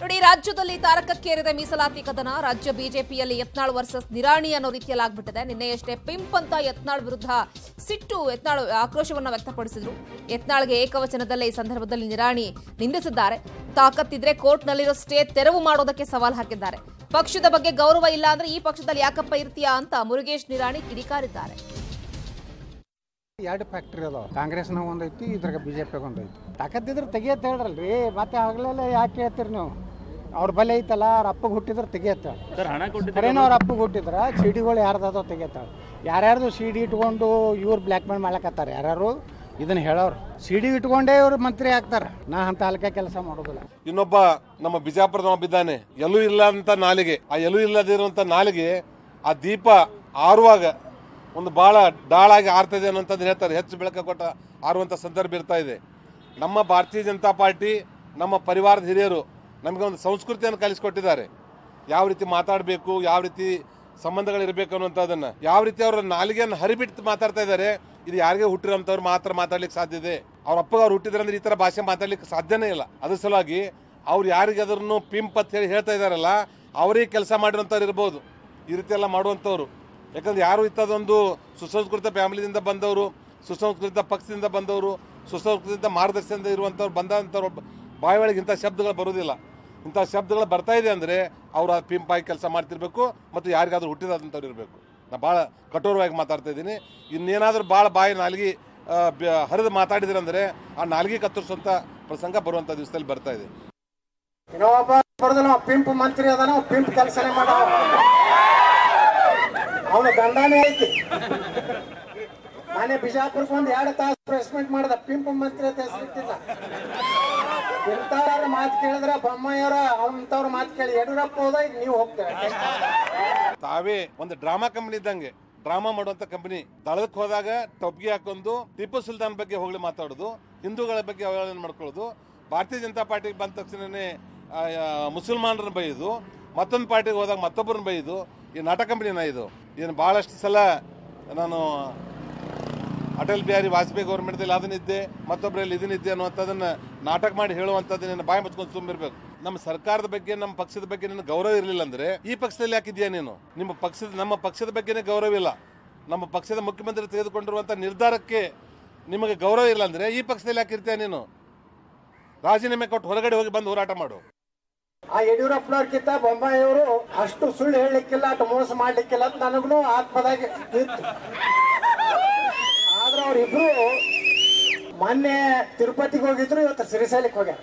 ನೋಡಿ ರಾಜ್ಯದಲ್ಲಿ ತಾರಕಕ್ಕೇರಿದ ಮೀಸಲಾತಿ ಕದನ ರಾಜ್ಯ ಬಿಜೆಪಿಯಲ್ಲಿ ಯತ್ನಾಳ್ ವರ್ಸಸ್ ನಿರಾಣಿ ಅನ್ನೋ ರೀತಿಯಲ್ಲಿ ಆಗ್ಬಿಟ್ಟಿದೆ ನಿನ್ನೆಯಷ್ಟೇ ಪಿಂಪ್ ಅಂತ ಯತ್ನಾಳ್ ವಿರುದ್ಧ ಸಿಟ್ಟು ಯತ್ನಾಳ್ ಆಕ್ರೋಶವನ್ನ ವ್ಯಕ್ತಪಡಿಸಿದ್ರು ಯತ್ನಾಳ್ಗೆ ಏಕವಚನದಲ್ಲೇ ಈ ಸಂದರ್ಭದಲ್ಲಿ ನಿರಾಣಿ ನಿಂದಿಸಿದ್ದಾರೆ ತಾಕತ್ತಿದ್ರೆ ಕೋರ್ಟ್ನಲ್ಲಿರೋ ಸ್ಟೇ ತೆರವು ಮಾಡೋದಕ್ಕೆ ಸವಾಲ್ ಹಾಕಿದ್ದಾರೆ ಪಕ್ಷದ ಬಗ್ಗೆ ಗೌರವ ಇಲ್ಲ ಅಂದ್ರೆ ಈ ಪಕ್ಷದಲ್ಲಿ ಯಾಕಪ್ಪ ಇರ್ತೀಯಾ ಅಂತ ಮುರುಗೇಶ್ ನಿರಾಣಿ ಕಿಡಿಕಾರಿದ್ದಾರೆ ಎರಡು ಫ್ಯಾಕ್ಟ್ರಿ ಅದಾವ ಕಾಂಗ್ರೆಸ್ನ ಒಂದೈತಿ ಇದ್ರಾಗ ಬಿ ಜೆ ಪಿಗೆ ಒಂದೈತಿ ತಾಕತ್ತಿದ್ರೆ ತೆಗಿಯತ್ತ ಹೇಳ್ರಲ್ರಿ ಮತ್ತೆ ಆಗ್ಲೆಲ್ಲ ಯಾಕೆ ಹೇಳ್ತೀರಿ ನೀವು ಅವ್ರ ಬಲೆ ಐತಲ್ಲ ಅವ್ರ ಅಪ್ಪಗೆ ಹುಟ್ಟಿದ್ರೆ ತೆಗಿಯತ್ತ ಸರ್ ಹಣ ಕೊಟ್ಟಿದ್ದಾರೆ ಖರೇನ ಅವ್ರ ಅಪ್ಪಗೆ ಹುಟ್ಟಿದ್ರ ಸಿ ಡಿಗಳು ಯಾರ್ದಾದೋ ತೆಗಿಯತ್ತಾಳ ಯಾರ್ಯಾರ್ದು ಸಿ ಡಿ ಇಟ್ಕೊಂಡು ಇವ್ರು ಬ್ಲ್ಯಾಕ್ ಮೇಲ್ ಮಾಡ್ಲಕತ್ತಾರ ಯಾರ್ಯಾರು ಇದನ್ನ ಹೇಳೋರು ಸಿ ಡಿ ಇಟ್ಕೊಂಡೇ ಇವ್ರು ಮಂತ್ರಿ ಆಗ್ತಾರ ನಾ ಅಂತ ಹಲ್ಕ ಕೆಲಸ ಮಾಡೋದಿಲ್ಲ ಇನ್ನೊಬ್ಬ ನಮ್ಮ ಬಿಜಾಪುರದವ ಬಿದ್ದಾನೆ ಎಲ್ಲೂ ಇಲ್ಲ ಅಂತ ನಾಲಿಗೆ ಆ ಎಲ್ಲೂ ಇಲ್ಲದಿರುವಂತ ನಾಲಿಗೆ ಆ ದೀಪ ಆರುವಾಗ ಒಂದು ಬಹಳ ಡಾಳಾಗಿ ಆರ್ತದೆ ಅನ್ನೋಂಥದ್ದು ಹೇಳ್ತಾರೆ ಹೆಚ್ಚು ಬೆಳಕ ಕೊಟ್ಟ ಆರುವಂಥ ಸಂದರ್ಭ ಇರ್ತಾ ಇದೆ ನಮ್ಮ ಭಾರತೀಯ ಜನತಾ ಪಾರ್ಟಿ ನಮ್ಮ ಪರಿವಾರದ ಹಿರಿಯರು ನಮಗೆ ಒಂದು ಸಂಸ್ಕೃತಿಯನ್ನು ಕಲಿಸ್ಕೊಟ್ಟಿದ್ದಾರೆ ಯಾವ ರೀತಿ ಮಾತಾಡಬೇಕು ಯಾವ ರೀತಿ ಸಂಬಂಧಗಳಿರಬೇಕು ಅನ್ನುವಂಥದ್ದನ್ನ ಯಾವ ರೀತಿ ಅವರ ನಾಲಿಗೆಯನ್ನು ಹರಿಬಿಟ್ಟು ಮಾತಾಡ್ತಾ ಇದ್ದಾರೆ ಇದು ಯಾರಿಗೆ ಹುಟ್ಟಿರೋಂಥವ್ರು ಮಾತ್ರ ಮಾತಾಡ್ಲಿಕ್ಕೆ ಸಾಧ್ಯ ಇದೆ ಅವ್ರ ಅಪ್ಪಗೆ ಅವ್ರು ಹುಟ್ಟಿದ್ರೆ ಅಂದ್ರೆ ಈ ಥರ ಭಾಷೆ ಮಾತಾಡ್ಲಿಕ್ಕೆ ಸಾಧ್ಯನೇ ಇಲ್ಲ ಅದ್ರ ಸಲುವಾಗಿ ಅವ್ರು ಯಾರಿಗೆ ಅದನ್ನು ಪಿಂಪ್ ಅಂತ ಹೇಳಿ ಹೇಳ್ತಾ ಇದ್ದಾರಲ್ಲ ಅವರೇ ಕೆಲಸ ಮಾಡಿರೋಂಥವ್ರು ಇರ್ಬೋದು ಈ ರೀತಿ ಎಲ್ಲ ಮಾಡುವಂಥವ್ರು ಯಾಕಂದ್ರೆ ಯಾರು ಇಂಥದ್ದೊಂದು ಸುಸಂಸ್ಕೃತ ಫ್ಯಾಮಿಲಿಯಿಂದ ಬಂದವರು ಸುಸಂಸ್ಕೃತ ಪಕ್ಷದಿಂದ ಬಂದವರು ಸುಸಂಸ್ಕೃತ ಮಾರ್ಗದರ್ಶನದಿಂದ ಇರುವಂಥವ್ರು ಬಂದಂಥವ್ರು ಬಾಯಿ ಒಳಗೆ ಇಂಥ ಶಬ್ದಗಳು ಬರೋದಿಲ್ಲ ಇಂಥ ಶಬ್ದಗಳು ಬರ್ತಾ ಇದೆ ಅಂದರೆ ಅವರು ಆ ಪಿಂಪಾಗಿ ಕೆಲಸ ಮಾಡ್ತಿರ್ಬೇಕು ಮತ್ತು ಯಾರಿಗಾದ್ರೂ ಹುಟ್ಟಿದಂಥವ್ರು ಇರಬೇಕು ನಾ ಭಾಳ ಕಠೋರವಾಗಿ ಮಾತಾಡ್ತಾ ಇದ್ದೀನಿ ಇನ್ನೇನಾದರೂ ಭಾಳ ಬಾಯಿ ನಾಲ್ಗಿ ಹರಿದು ಮಾತಾಡಿದ್ರಂದ್ರೆ ಆ ನಾಲ್ಗಿ ಕತ್ತರಿಸುವಂಥ ಪ್ರಸಂಗ ಬರುವಂಥ ದಿವಸದಲ್ಲಿ ಬರ್ತಾ ಇದೆ ಇನ್ನೊಬ್ಬ ಬರೋದಿಲ್ಲ ಅವ ಪಿಂಪ್ ಮಂತ್ರಿ ಅದಾನ ಅವ ಪಿಂಪ್ ಕೆಲಸನೇ ಮಾಡ ಅವನ ದಂಡನೇ ಐತಿ ಮನೆ ಬಿಜಾಪುರಕ್ಕೆ ಒಂದು ಎರಡು ತಾಸು ಪ್ರೆಸ್ ಮೀಟ್ ಮಾಡ್ದ ಪಿಂಪ್ ಮಂತ್ರಿ ಅಂತ ಹೆಸರಿಟ್ಟಿಲ್ಲ ಇಂಥವ್ರ ಮಾತು ಕೇಳಿದ್ರೆ ಬೊಮ್ಮಾಯಿಯವರ ಅವಂತವ್ರ ಮಾತು ಕೇಳಿ ಯಡಿಯೂರಪ್ಪ ಹೋದ ಈಗ ನೀವು ಹೋಗ್ತೇವೆ ತಾವೇ ಒಂದು ಡ್ರಾಮಾ ಕಂಪನಿ ಇದ್ದಂಗೆ ಡ್ರಾಮಾ ಮಾಡುವಂತ ಕಂಪನಿ ದಳಕ್ಕೆ ಹೋದಾಗ ಟೊಬ್ಗೆ ಹಾಕೊಂಡು ಟಿಪ್ಪು ಸುಲ್ತಾನ್ ಬಗ್ಗೆ ಹೋಗ್ಲಿ ಮಾತಾಡೋದು ಹಿಂದೂಗಳ ಬಗ್ಗೆ ಅವಹೇಳನ ಮಾಡ್ಕೊಳ್ಳೋದು ಭಾರತೀಯ ಜನತಾ ಪಾರ್ಟಿಗೆ ಬಂದ ತಕ್ಷಣನೇ ಆ, ಆ, ಮುಸಲ್ಮಾನರನ್ನ ಬೈಯೋದು ಮತ್ತೊಂದು ಪಾರ್ಟಿಗೆ ಹೋದಾಗ ಮತ್ತೊಬ್ಬರನ್ನ ಬೈಯೋದು ಈ ನಾಟಕ ಕಂಪನಿನ ಇದು ಏನು ಭಾಳಷ್ಟು ಸಲ ನಾನು ಅಟಲ್ ಬಿಹಾರಿ ವಾಜಪೇಯಿ ಗೌರ್ಮೆಂಟ್ದಲ್ಲಿ ಅದನ್ನಿದ್ದೆ ಮತ್ತೊಬ್ಬರಲ್ಲಿ ಇದನ್ನಿದ್ದೆ ಅನ್ನುವಂಥದ್ದನ್ನ ನಾಟಕ ಮಾಡಿ ಹೇಳುವಂಥದ್ದು ನಿನ್ನ ಬಾಯಿ ಮುಚ್ಕೊಂಡು ತುಂಬಿರ್ಬೇಕು ನಮ್ಮ ಸರ್ಕಾರದ ಬಗ್ಗೆ ನಮ್ಮ ಪಕ್ಷದ ಬಗ್ಗೆ ನಿನ್ನ ಗೌರವ ಇರಲಿಲ್ಲ ಅಂದ್ರೆ ಈ ಪಕ್ಷದಲ್ಲಿ ಯಾಕಿದ್ಯಾ ನೀನು ನಿಮ್ಮ ಪಕ್ಷದ ನಮ್ಮ ಪಕ್ಷದ ಬಗ್ಗೆನೇ ಗೌರವ ಇಲ್ಲ ನಮ್ಮ ಪಕ್ಷದ ಮುಖ್ಯಮಂತ್ರಿ ತೆಗೆದುಕೊಂಡಿರುವಂಥ ನಿರ್ಧಾರಕ್ಕೆ ನಿಮಗೆ ಗೌರವ ಇಲ್ಲ ಅಂದ್ರೆ ಈ ಪಕ್ಷದಲ್ಲಿ ಯಾಕಿರ್ತೀಯ ನೀನು ರಾಜೀನಾಮೆ ಕೊಟ್ಟು ಹೊರಗಡೆ ಹೋಗಿ ಬಂದು ಹೋರಾಟ ಮಾಡು ಆ ಯಡಿಯೂರಪ್ಪನವ್ರಕ್ಕಿಂತ ಬೊಮ್ಮಾಯಿಯವರು ಅಷ್ಟು ಸುಳ್ಳು ಹೇಳಲಿಕ್ಕಿಲ್ಲ ಅಷ್ಟು ಮೋಸ ಮಾಡ್ಲಿಕ್ಕಿಲ್ಲ ಅಂತ ನನಗೂ ಆತ್ಮದಾಗ ಇತ್ತು ಆದ್ರೆ ಅವ್ರಿಬ್ರು ಮೊನ್ನೆ ತಿರುಪತಿಗೆ ಹೋಗಿದ್ರು ಇವತ್ತು ಶ್ರೀಶೈಲಕ್ಕೆ ಹೋಗ್ಯಾರ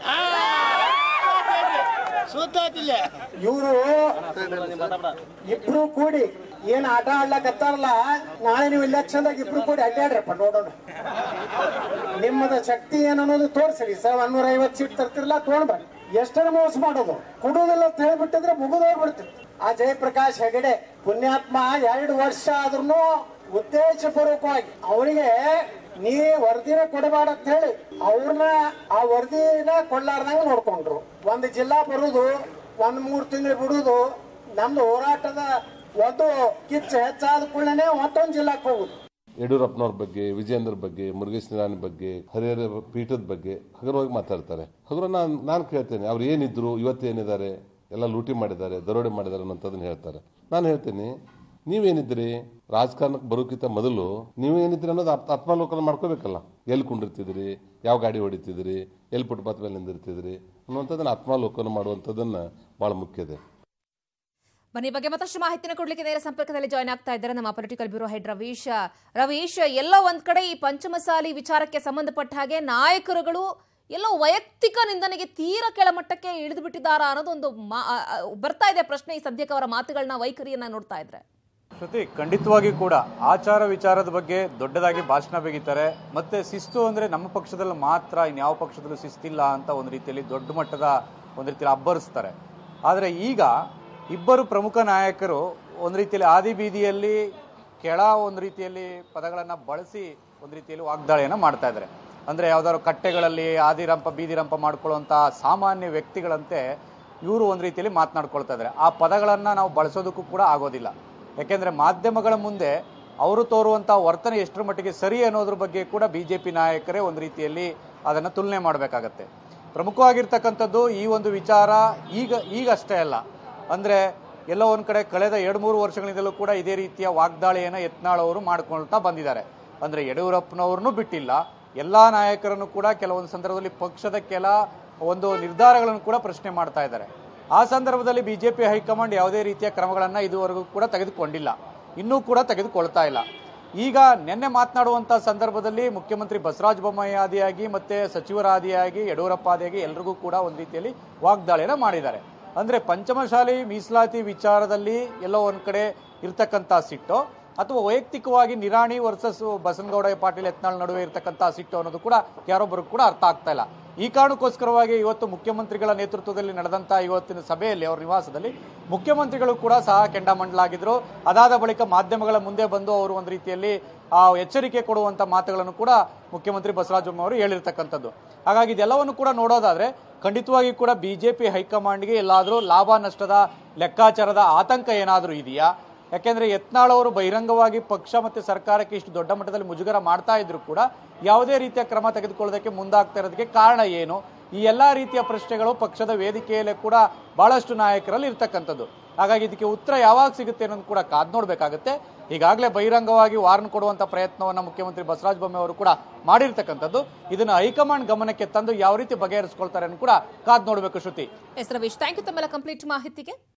ಇವರು ಇಬ್ರು ಕೂಡಿ ಏನ್ ಆಟ ಆಡ್ಲಕತ್ತಾರಲ್ಲ ನಾಳೆ ನೀವು ಇಲೆಕ್ಷನ್ದಾಗ ಇಬ್ರು ಕೂಡಿ ಅಡ್ಡಾಡ್ರಪ್ಪ ನೋಡೋಣ ನಿಮ್ಮದ ಶಕ್ತಿ ಏನನ್ನೋದು ತೋರಿಸ್ರಿ ಸರ್ ಒನ್ನೂರ ಐವತ್ತು ಸೀಟ್ ತರ್ತಿರಲ್ಲ ತಗೊಂಡ್ ಬನ್ನಿ ಎಷ್ಟರ ಮೋಸ ಮಾಡೋದು ಕೊಡುವುದಿಲ್ಲ ಅಂತ ಹೇಳ್ಬಿಟ್ಟಿದ್ರೆ ಮುಗಿದೋಗ್ಬಿಡ್ತಿತ್ತು ಆ ಜಯಪ್ರಕಾಶ್ ಹೆಗಡೆ ಪುಣ್ಯಾತ್ಮ ಎರಡು ವರ್ಷ ಆದ್ರೂ ಉದ್ದೇಶಪೂರ್ವಕವಾಗಿ ಅವರಿಗೆ ನೀ ವರದಿನ ಕೊಡಬೇಡ ಅಂತ ಹೇಳಿ ಅವ್ರನ್ನ ಆ ವರದಿನ ಕೊಡ್ಲಾರ್ದಂಗ ನೋಡ್ಕೊಂಡ್ರು ಒಂದು ಜಿಲ್ಲಾ ಬರುದು ಒಂದ್ ಮೂರ್ ತಿಂಗಳು ಬಿಡುದು ನಮ್ದು ಹೋರಾಟದ ಒಂದು ಕಿಚ್ಚು ಹೆಚ್ಚಾದ ಕೂಡಲೇ ಮತ್ತೊಂದು ಜಿಲ್ಲಾಕ್ ಹೋಗುದು ಯಡಿಯೂರಪ್ಪನವ್ರ ಬಗ್ಗೆ ವಿಜೇಂದ್ರ ಬಗ್ಗೆ ಮುರುಗೇಶ್ ನಿರಾಣಿ ಬಗ್ಗೆ ಹರಿಹರ ಪೀಠದ ಬಗ್ಗೆ ಹಗುರವಾಗಿ ಮಾತಾಡ್ತಾರೆ ಹಗುರ ನಾನು ನಾನು ಕೇಳ್ತೇನೆ ಅವ್ರು ಏನಿದ್ರು ಇವತ್ತು ಏನಿದ್ದಾರೆ ಎಲ್ಲ ಲೂಟಿ ಮಾಡಿದ್ದಾರೆ ದರೋಡೆ ಮಾಡಿದ್ದಾರೆ ಅನ್ನೋಂಥದ್ದನ್ನ ಹೇಳ್ತಾರೆ ನಾನು ಹೇಳ್ತೀನಿ ನೀವೇನಿದ್ರಿ ರಾಜಕಾರಣಕ್ಕೆ ಬರೋಕ್ಕಿಂತ ಮೊದಲು ನೀವೇನಿದ್ರಿ ಅನ್ನೋದು ಆತ್- ಆತ್ಮಾವಲೋಕನ ಮಾಡ್ಕೋಬೇಕಲ್ಲ ಎಲ್ಲಿ ಕುಂಡಿರ್ತಿದ್ರಿ ಯಾವ ಗಾಡಿ ಹೊಡಿತಿದ್ರಿ ಎಲ್ಲಿ ಫುಟ್ಪಾತ್ ಮೇಲೆ ನಿಂದಿರ್ತಿದ್ರಿ ಅನ್ನುವಂಥದ್ದನ್ನ ಆತ್ಮಾವಲೋಕನ ಮಾಡುವಂಥದ್ದನ್ನ ಭಾಳ ಮುಖ್ಯ ಇದೆ ಬನ್ನಿ ಈ ಬಗ್ಗೆ ಮತ್ತಷ್ಟು ಮಾಹಿತಿನ ಕೊಡ್ಲಿಕ್ಕೆ ನೇರ ಸಂಪರ್ಕದಲ್ಲಿ ಜಾಯ್ನ್ ಆಗ್ತಾ ಇದ್ದಾರೆ ನಮ್ಮ political bureau head Ravish Ravish ಎಲ್ಲೋ ಒಂದ್ ಕಡೆ ಈ ಪಂಚಮಸಾಲಿ ವಿಚಾರಕ್ಕೆ ಸಂಬಂಧಪಟ್ಟ ಹಾಗೆ ನಾಯಕರುಗಳು ಎಲ್ಲೋ ವೈಯಕ್ತಿಕ ನಿಂದನೆಗೆ ತೀರಾ ಕೆಳಮಟ್ಟಕ್ಕೆ ಇಳಿದು ಬಿಟ್ಟಿದ್ದಾರಾ ಅನ್ನೋದೊಂದು ಮಾ- ಆ, ಆ, ಬರ್ತಾ ಇದೆ ಪ್ರಶ್ನೆ ಈ ಸದ್ಯಕ್ಕೆ ಅವರ ಮಾತುಗಳನ್ನ ವೈಖರಿಯನ್ನ ನೋಡ್ತಾ ಇದ್ರೆ ಶ್ರುತಿ ಖಂಡಿತವಾಗಿ ಕೂಡ ಆಚಾರ ವಿಚಾರದ ಬಗ್ಗೆ ದೊಡ್ಡದಾಗಿ ಭಾಷಣ ಬೇಗಿದ್ದಾರೆ ಮತ್ತೆ ಶಿಸ್ತು ಅಂದ್ರೆ ನಮ್ಮ ಪಕ್ಷದಲ್ಲಿ ಮಾತ್ರ ಇನ್ಯಾವ ಪಕ್ಷದಲ್ಲೂ ಶಿಸ್ತಿಲ್ಲ ಅಂತ ಒಂದು ರೀತಿಯಲ್ಲಿ ದೊಡ್ಡ ಮಟ್ಟದ ಒಂದು ರೀತಿಯಲ್ಲಿ ಅಬ್ಬರಿಸ್ತಾರೆ ಆದರೆ ಈಗ ಇಬ್ಬರು ಪ್ರಮುಖ ನಾಯಕರು ಒಂದು ರೀತಿಯಲ್ಲಿ ಆದಿ ಬೀದಿಯಲ್ಲಿ ಕೆಳ ಒಂದು ರೀತಿಯಲ್ಲಿ ಪದಗಳನ್ನು ಬಳಸಿ ಒಂದು ರೀತಿಯಲ್ಲಿ ವಾಗ್ದಾಳಿಯನ್ನು ಮಾಡ್ತಾ ಇದ್ದಾರೆ ಅಂದರೆ ಯಾವ್ದಾದ್ರು ಕಟ್ಟೆಗಳಲ್ಲಿ ಆದಿರಂಪ ಬೀದಿರಂಪ ಮಾಡ್ಕೊಳ್ಳುವಂಥ ಸಾಮಾನ್ಯ ವ್ಯಕ್ತಿಗಳಂತೆ ಇವರು ಒಂದು ರೀತಿಯಲ್ಲಿ ಮಾತನಾಡ್ಕೊಳ್ತಾ ಇದ್ದಾರೆ ಆ ಪದಗಳನ್ನು ನಾವು ಬಳಸೋದಕ್ಕೂ ಕೂಡ ಆಗೋದಿಲ್ಲ ಯಾಕೆಂದರೆ ಮಾಧ್ಯಮಗಳ ಮುಂದೆ ಅವರು ತೋರುವಂಥ ವರ್ತನೆ ಎಷ್ಟರ ಮಟ್ಟಿಗೆ ಸರಿ ಅನ್ನೋದ್ರ ಬಗ್ಗೆ ಕೂಡ ಬಿ ಜೆ ಪಿ ನಾಯಕರೇ ಒಂದು ರೀತಿಯಲ್ಲಿ ಅದನ್ನು ತುಲನೆ ಮಾಡಬೇಕಾಗತ್ತೆ ಪ್ರಮುಖವಾಗಿರ್ತಕ್ಕಂಥದ್ದು ಈ ಒಂದು ವಿಚಾರ ಈಗ ಈಗ ಅಷ್ಟೇ ಅಲ್ಲ ಅಂದ್ರೆ ಎಲ್ಲೋ ಒಂದ್ ಕಡೆ ಕಳೆದ ಎರಡು ಮೂರು ವರ್ಷಗಳಿಂದಲೂ ಕೂಡ ಇದೇ ರೀತಿಯ ವಾಗ್ದಾಳಿಯನ್ನ ಯತ್ನಾಳ್ ಅವರು ಮಾಡ್ಕೊಳ್ತಾ ಬಂದಿದ್ದಾರೆ ಅಂದ್ರೆ ಯಡಿಯೂರಪ್ಪನವ್ರನ್ನೂ ಬಿಟ್ಟಿಲ್ಲ ಎಲ್ಲಾ ನಾಯಕರನ್ನು ಕೂಡ ಕೆಲವೊಂದು ಸಂದರ್ಭದಲ್ಲಿ ಪಕ್ಷದ ಕೆಲ ಒಂದು ನಿರ್ಧಾರಗಳನ್ನು ಕೂಡ ಪ್ರಶ್ನೆ ಮಾಡ್ತಾ ಇದ್ದಾರೆ ಆ ಸಂದರ್ಭದಲ್ಲಿ ಬಿಜೆಪಿ ಹೈಕಮಾಂಡ್ ಯಾವುದೇ ರೀತಿಯ ಕ್ರಮಗಳನ್ನ ಇದುವರೆಗೂ ಕೂಡ ತೆಗೆದುಕೊಂಡಿಲ್ಲ ಇನ್ನೂ ಕೂಡ ತೆಗೆದುಕೊಳ್ತಾ ಇಲ್ಲ ಈಗ ನಿನ್ನೆ ಮಾತನಾಡುವಂತ ಸಂದರ್ಭದಲ್ಲಿ ಮುಖ್ಯಮಂತ್ರಿ ಬಸವರಾಜ ಬೊಮ್ಮಾಯಿ ಆದಿಯಾಗಿ ಮತ್ತೆ ಸಚಿವರ ಆದಿಯಾಗಿ ಯಡಿಯೂರಪ್ಪ ಆದಿಯಾಗಿ ಎಲ್ರಿಗೂ ಕೂಡ ಒಂದು ರೀತಿಯಲ್ಲಿ ವಾಗ್ದಾಳಿಯನ್ನ ಮಾಡಿದ್ದಾರೆ ಅಂದ್ರೆ ಪಂಚಮಶಾಲಿ ಮೀಸಲಾತಿ ವಿಚಾರದಲ್ಲಿ ಎಲ್ಲೋ ಒಂದ್ ಕಡೆ ಇರ್ತಕ್ಕಂತ ಸಿಟ್ಟು ಅಥವಾ ವೈಯಕ್ತಿಕವಾಗಿ ನಿರಾಣಿ ವರ್ಸಸ್ ಬಸನಗೌಡ ಪಾಟೀಲ್ ಯತ್ನಾಳ್ ನಡುವೆ ಇರ್ತಕ್ಕಂತ ಸಿಟ್ಟು ಅನ್ನೋದು ಕೂಡ ಯಾರೊಬ್ಬರು ಕೂಡ ಅರ್ಥ ಆಗ್ತಾ ಇಲ್ಲ ಈ ಕಾರಣಕ್ಕೋಸ್ಕರವಾಗಿ ಇವತ್ತು ಮುಖ್ಯಮಂತ್ರಿಗಳ ನೇತೃತ್ವದಲ್ಲಿ ನಡೆದಂತ ಇವತ್ತಿನ ಸಭೆಯಲ್ಲಿ ಅವರ ನಿವಾಸದಲ್ಲಿ ಮುಖ್ಯಮಂತ್ರಿಗಳು ಕೂಡ ಸಹ ಕೆಂಡಾಮಂಡಲಾಗಿದ್ರು ಅದಾದ ಬಳಿಕ ಮಾಧ್ಯಮಗಳ ಮುಂದೆ ಬಂದು ಅವರು ಒಂದು ರೀತಿಯಲ್ಲಿ ಆ ಎಚ್ಚರಿಕೆ ಕೊಡುವಂತ ಮಾತುಗಳನ್ನು ಕೂಡ ಮುಖ್ಯಮಂತ್ರಿ ಬಸವರಾಜ ಬೊಮ್ಮಾಯಿ ಅವರು ಹೇಳಿರ್ತಕ್ಕಂಥದ್ದು ಹಾಗಾಗಿ ಇದೆಲ್ಲವನ್ನು ಕೂಡ ನೋಡೋದಾದ್ರೆ ಖಂಡಿತವಾಗಿ ಕೂಡ ಬಿಜೆಪಿ ಹೈಕಮಾಂಡ್ಗೆ ಎಲ್ಲಾದರೂ ಲಾಭ ನಷ್ಟದ ಲೆಕ್ಕಾಚಾರದ ಆತಂಕ ಏನಾದರೂ ಇದೆಯಾ ಯಾಕೆಂದ್ರೆ ಯತ್ನಾಳ್ ಅವರು ಬಹಿರಂಗವಾಗಿ ಪಕ್ಷ ಮತ್ತೆ ಸರ್ಕಾರಕ್ಕೆ ಇಷ್ಟು ದೊಡ್ಡ ಮಟ್ಟದಲ್ಲಿ ಮುಜುಗರ ಮಾಡ್ತಾ ಇದ್ರು ಕೂಡ ಯಾವುದೇ ರೀತಿಯ ಕ್ರಮ ತೆಗೆದುಕೊಳ್ಳೋದಕ್ಕೆ ಮುಂದಾಗ್ತಾ ಇರೋದಕ್ಕೆ ಕಾರಣ ಏನು ಈ ಎಲ್ಲಾ ರೀತಿಯ ಪ್ರಶ್ನೆಗಳು ಪಕ್ಷದ ವೇದಿಕೆಯಲ್ಲೇ ಕೂಡ ಬಹಳಷ್ಟು ನಾಯಕರಲ್ಲಿ ಇರ್ತಕ್ಕಂಥದ್ದು ಹಾಗಾಗಿ ಇದಕ್ಕೆ ಉತ್ತರ ಯಾವಾಗ ಸಿಗುತ್ತೆ ಅನ್ನೋದು ಕೂಡ ಕಾದ್ ನೋಡ್ಬೇಕಾಗುತ್ತೆ ಈಗಾಗಲೇ ಬಹಿರಂಗವಾಗಿ ವಾರ್ನ್ ಕೊಡುವಂತ ಪ್ರಯತ್ನವನ್ನ ಮುಖ್ಯಮಂತ್ರಿ ಬಸವರಾಜ ಬೊಮ್ಮಾಯಿ ಅವರು ಕೂಡ ಮಾಡಿರ್ತಕ್ಕಂಥದ್ದು ಇದನ್ನ ಹೈಕಮಾಂಡ್ ಗಮನಕ್ಕೆ ತಂದು ಯಾವ ರೀತಿ ಬಗೆಹರಿಸ್ಕೊಳ್ತಾರೆ ಅನ್ನೋ ಕೂಡ ಕಾದ್ ನೋಡ್ಬೇಕು Shruti S Ravish thank you ತಮ್ಮೆಲ್ಲ ಕಂಪ್ಲೀಟ್ ಮಾಹಿತಿಗೆ